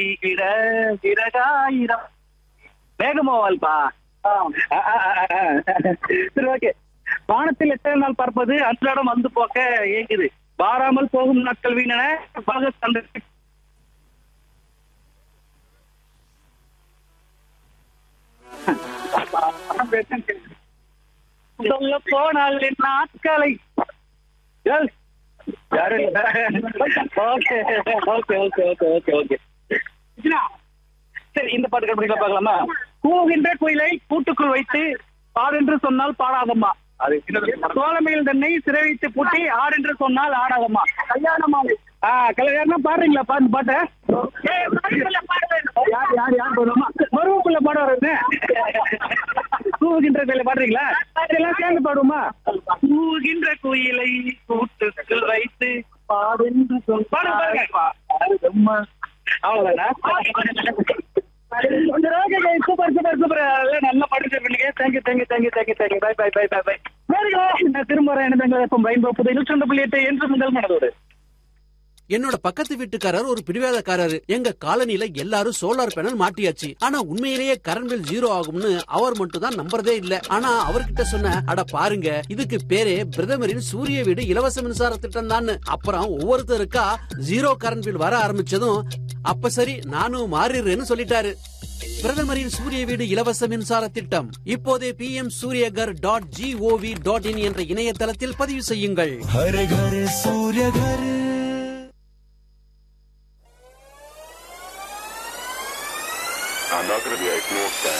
இட விறகாயிரம் வேகமோவால்பா சரி ஓகே வானத்தில் எத்தனை நாள் பார்ப்பது அன்றாடம் வந்து போக்க ஏங்குது வாராமல் போகும் நாட்கள் வீணன பாகத் அந்த சொல்ல போனால் என் நாட்களை Yes. யாரு okay okay okay okay okay okay சரி இந்த பாட்டு கண்டுபிடிக்கல பார்க்கலாமா கூவுகின்ற குயிலை கூட்டுக்குள் வைத்து பாடென்று சொன்னால் பாடாதம்மா அது சோழமையில் தன்னை சிறை வைத்து பூட்டி ஆடென்று சொன்னால் ஆடாதம்மா கல்யாணமாலை ஆ கல்யாணம் பாடுறீங்களா பாட்டு பாட்டை யார் யார் யார் பாடுவோமா மருவக்குள்ள பாட வருது கூவுகின்ற குயிலை பாடுறீங்களா எல்லாம் சேர்ந்து பாடுவோமா கூவுகின்ற குயிலை கூட்டுக்குள் வைத்து பாடென்று சொல் பாடு பாருங்க அவ்வளவுதானா சூப்பர் சூப்பர் சூப்பர் நல்லா படிச்சு பண்ணீங்க thank you thank you thank you thank you thank you bye bye bye bye bye நான் திரும்ப வரேன் என்ன பெங்களூர் ரெயின்போ புது நூற்றி புள்ளி எட்டு என்று முதல் மனதோடு என்னோட பக்கத்து வீட்டுக்காரர் ஒரு பிடிவாதக்காரரு எங்க காலனில எல்லாரும் சோலார் பேனல் மாட்டியாச்சு ஆனா உண்மையிலேயே கரண்ட் பில் ஜீரோ ஆகும்னு அவர் மட்டும் தான் நம்புறதே இல்ல ஆனா அவர்கிட்ட சொன்ன அட பாருங்க இதுக்கு பேரே பிரதமரின் சூரிய வீடு இலவச மின்சார திட்டம் தான் அப்புறம் ஒவ்வொருத்தருக்கா ஜீரோ கரண்ட் பில் வர ஆரம்பிச்சதும் அப்ப சரி நானும் மாறிடுறேன்னு சொல்லிட்டாரு பிரதமரின் சூரிய வீடு இலவச மின்சார திட்டம் இப்போதே P M Suryaghar dot G O V dot in என்ற இணையதளத்தில் பதிவு செய்யுங்கள் हर घर सूर्य घर I'm not going to be a smoke fan.